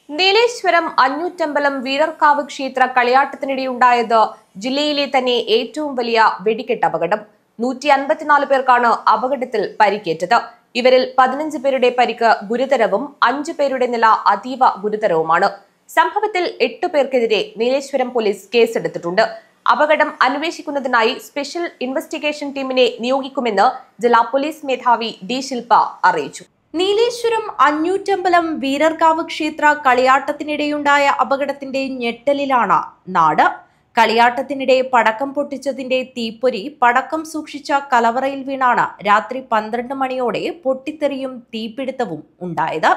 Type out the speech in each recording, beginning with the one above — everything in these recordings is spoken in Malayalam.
നീലേശ്വരം അഞ്ഞൂറ്റമ്പലം വീരർക്കാവ് ക്ഷേത്ര കളിയാട്ടത്തിനിടെയുണ്ടായത് ജില്ലയിലെ തന്നെ ഏറ്റവും വലിയ വെടിക്കെട്ട് അപകടം നൂറ്റി അൻപത്തിനാല് പേർക്കാണ് അപകടത്തിൽ പരിക്കേറ്റത് ഇവരിൽ പതിനഞ്ച് പേരുടെ പരിക്ക് ഗുരുതരവും അഞ്ചു പേരുടെ നില അതീവ ഗുരുതരവുമാണ് സംഭവത്തിൽ എട്ട് പേർക്കെതിരെ നീലേശ്വരം പോലീസ് കേസെടുത്തിട്ടുണ്ട് അപകടം അന്വേഷിക്കുന്നതിനായി സ്പെഷ്യൽ ഇൻവെസ്റ്റിഗേഷൻ ടീമിനെ നിയോഗിക്കുമെന്ന് ജില്ലാ പോലീസ് മേധാവി ഡി ശില്പ അറിയിച്ചു നീലേശ്വരം അഞ്ഞൂറ്റമ്പലം വീരർകാവ് ക്ഷേത്ര കളിയാട്ടത്തിനിടെയുണ്ടായ അപകടത്തിന്റെ ഞെട്ടലിലാണ് നാട് കളിയാട്ടത്തിനിടെ പടക്കം പൊട്ടിച്ചതിന്റെ തീപ്പൊരി പടക്കം സൂക്ഷിച്ച കലവറയിൽ വീണാണ് രാത്രി പന്ത്രണ്ട് മണിയോടെ പൊട്ടിത്തെറിയും തീപിടുത്തവും ഉണ്ടായത്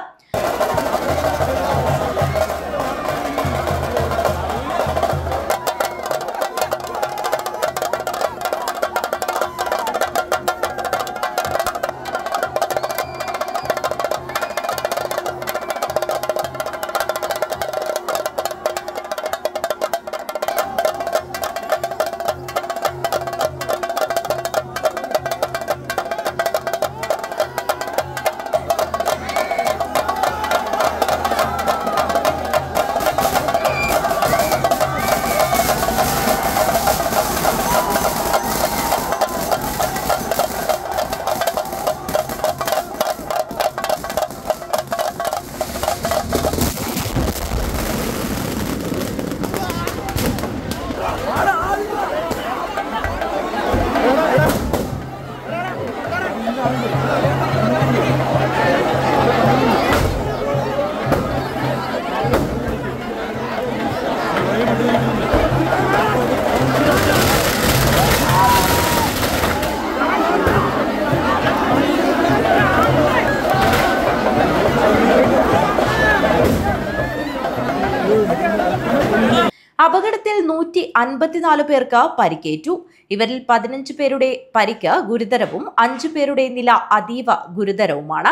അപകടത്തിൽ നൂറ്റി അൻപത്തിനാല് പേർക്ക് പരിക്കേറ്റു ഇവരിൽ പതിനഞ്ച് പേരുടെ പരിക്ക് ഗുരുതരവും അഞ്ചു പേരുടെ നില അതീവ ഗുരുതരവുമാണ്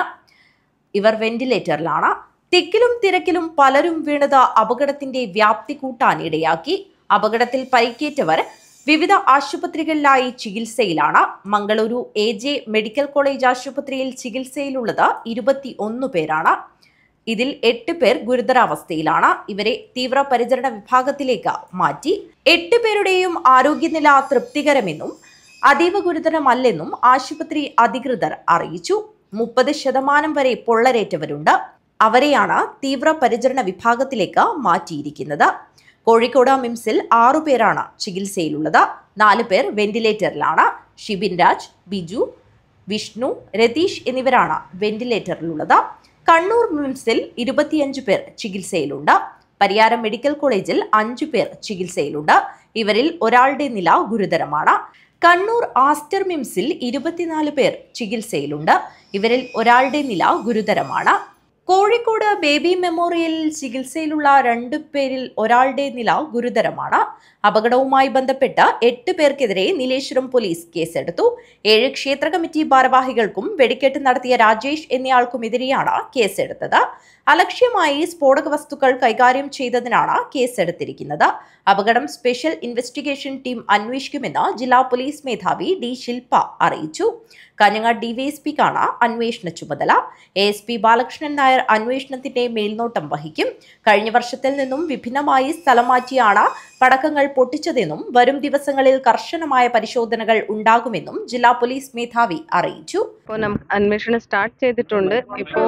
ഇവർ വെന്റിലേറ്ററിലാണ് തിക്കിലും തിരക്കിലും പലരും വീണത് അപകടത്തിന്റെ വ്യാപ്തി കൂട്ടാൻ ഇടയാക്കി അപകടത്തിൽ പരിക്കേറ്റവർ വിവിധ ആശുപത്രികളിലായി ചികിത്സയിലാണ് Mangaluru A J medical college ആശുപത്രിയിൽ ചികിത്സയിലുള്ളത് ഇരുപത്തി ഒന്ന് പേരാണ് ഇതിൽ എട്ട് പേർ ഗുരുതരാവസ്ഥയിലാണ് ഇവരെ തീവ്രപരിചരണ വിഭാഗത്തിലേക്ക് മാറ്റി എട്ട് പേരുടെയും ആരോഗ്യനില തൃപ്തികരമെന്നും അതീവ ഗുരുതരമല്ലെന്നും ആശുപത്രി അധികൃതർ അറിയിച്ചു മുപ്പത് ശതമാനം വരെ പൊള്ളലേറ്റവരുണ്ട് അവരെയാണ് തീവ്രപരിചരണ വിഭാഗത്തിലേക്ക് മാറ്റിയിരിക്കുന്നത് കോഴിക്കോട് മിംസിൽ ആറുപേരാണ് ചികിത്സയിലുള്ളത് നാല് പേർ വെന്റിലേറ്ററിലാണ് ഷിബിൻ രാജ് ബിജു വിഷ്ണു രതീഷ് എന്നിവരാണ് വെന്റിലേറ്ററിലുള്ളത് കണ്ണൂർ മിംസിൽ ഇരുപത്തിയഞ്ച് പേർ ചികിത്സയിലുണ്ട് പരിയാരം മെഡിക്കൽ കോളേജിൽ അഞ്ചു പേർ ചികിത്സയിലുണ്ട് ഇവരിൽ ഒരാളുടെ നില ഗുരുതരമാണ് കണ്ണൂർ ആസ്റ്റർ മിംസിൽ ഇരുപത്തിനാല് പേർ ചികിത്സയിലുണ്ട് ഇവരിൽ ഒരാളുടെ നില ഗുരുതരമാണ് കോഴിക്കോട് ബേബി മെമ്മോറിയലിൽ ചികിത്സയിലുള്ള രണ്ടു പേരിൽ ഒരാളുടെ നില ഗുരുതരമാണ് അപകടവുമായി ബന്ധപ്പെട്ട് എട്ട് പേർക്കെതിരെ നീലേശ്വരം പോലീസ് കേസെടുത്തു ഏഴ് ക്ഷേത്ര കമ്മിറ്റി ഭാരവാഹികൾക്കും വെടിക്കെട്ട് നടത്തിയ രാജേഷ് എന്നയാൾക്കുമെതിരെയാണ് കേസെടുത്തത് അലക്ഷ്യമായി സ്ഫോടക വസ്തുക്കൾ കൈകാര്യം ചെയ്തതിനാണ് കേസെടുത്തിരിക്കുന്നത് അപകടം സ്പെഷ്യൽ ഇൻവെസ്റ്റിഗേഷൻ ടീം അന്വേഷിക്കുമെന്ന് ജില്ലാ പോലീസ് മേധാവി ഡി ശില്പ അറിയിച്ചു കാഞ്ഞങ്ങാട് ഡിവൈഎസ്പിക്കാണ് അന്വേഷണ ചുമതല A S P Balakrishnan Nair അന്വേഷണത്തിന്റെ മേൽനോട്ടം വഹിക്കും കഴിഞ്ഞ വർഷത്തിൽ നിന്നും വിഭിന്നമായി സ്ഥലം മാറ്റിയാണ് പടക്കങ്ങൾ പൊട്ടിച്ചതെന്നും വരും ദിവസങ്ങളിൽ കർശനമായ പരിശോധനകൾ ഉണ്ടാകുമെന്നും ജില്ലാ പോലീസ് മേധാവി അറിയിച്ചു ഇപ്പോൾ നമുക്ക് അന്വേഷണം സ്റ്റാർട്ട് ചെയ്തിട്ടുണ്ട് ഇപ്പോൾ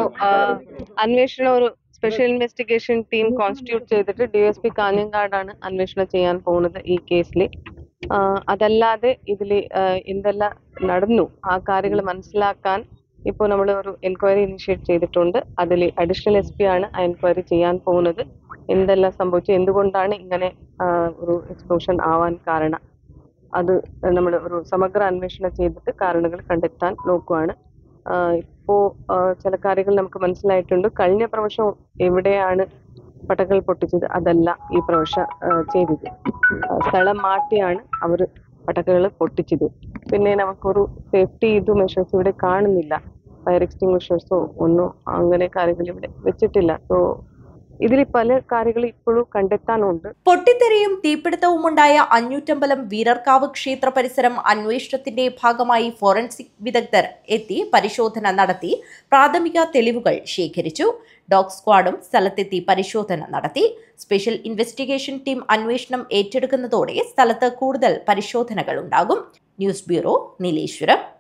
അന്വേഷണം ഒരു സ്പെഷ്യൽ ഇൻവെസ്റ്റിഗേഷൻ ടീം കോൺസ്റ്റിറ്റ്യൂട്ട് ചെയ്തിട്ട് ഡി എസ് പി കാഞ്ഞങ്ങാടാണ് അന്വേഷണം ചെയ്യാൻ പോകുന്നത് ഈ കേസിൽ അതല്ലാതെ ഇതിൽ എന്തെല്ലാം നടന്നു ആ കാര്യങ്ങൾ മനസ്സിലാക്കാൻ ഇപ്പോൾ നമ്മൾ ഒരു എൻക്വയറി ഇനിഷ്യേറ്റ് ചെയ്തിട്ടുണ്ട് അതിൽ അഡീഷണൽ എസ് പി ആണ് ആ എൻക്വയറി ചെയ്യാൻ പോകുന്നത് എന്തെല്ലാം സംഭവിച്ചു എന്തുകൊണ്ടാണ് ഇങ്ങനെ ആ, ഒരു എക്സ്പ്ലോഷൻ ആവാൻ കാരണം അത് നമ്മൾ ഒരു സമഗ്ര അന്വേഷണം ചെയ്തിട്ട് കാരണങ്ങൾ കണ്ടെത്താൻ നോക്കുവാണ് ആഹ് ഇപ്പോ ആഹ് ചില കാര്യങ്ങൾ നമുക്ക് മനസ്സിലായിട്ടുണ്ട് കഴിഞ്ഞ പ്രാവശ്യം എവിടെയാണ് പടക്കൾ പൊട്ടിച്ചത് അതല്ല ഈ പ്രാവശ്യം ആഹ് ചെയ്തത് ആഹ് സ്ഥലം മാറ്റിയാണ് അവർ പടക്കകൾ പൊട്ടിച്ചത് പിന്നെ നമുക്കൊരു സേഫ്റ്റി ഇത് മെഷേഴ്സ് ഇവിടെ കാണുന്നില്ല ഫയർ എക്സ്റ്റിങ്വിഷേഴ്സോ ഒന്നും അങ്ങനെ കാര്യങ്ങൾ ഇവിടെ വെച്ചിട്ടില്ല സോ ഇതിൽ പല കാര്യങ്ങൾ ഇപ്പോഴും കണ്ടെത്താനുണ്ട് പൊട്ടിത്തെറിയും തീപിടുത്തവും ഉണ്ടായ അഞ്ഞൂറ്റമ്പലം വീരർക്കാവ് ക്ഷേത്ര പരിസരം അന്വേഷണത്തിന്റെ ഭാഗമായി ഫോറൻസിക് വിദഗ്ധർ എത്തി പരിശോധന നടത്തി പ്രാഥമിക തെളിവുകൾ ശേഖരിച്ചു ഡോഗ് സ്ക്വാഡും സ്ഥലത്തെത്തി പരിശോധന നടത്തി സ്പെഷ്യൽ ഇൻവെസ്റ്റിഗേഷൻ ടീം അന്വേഷണം ഏറ്റെടുക്കുന്നതോടെ സ്ഥലത്ത് കൂടുതൽ പരിശോധനകൾ ഉണ്ടാകും ന്യൂസ് ബ്യൂറോ നീലേശ്വരം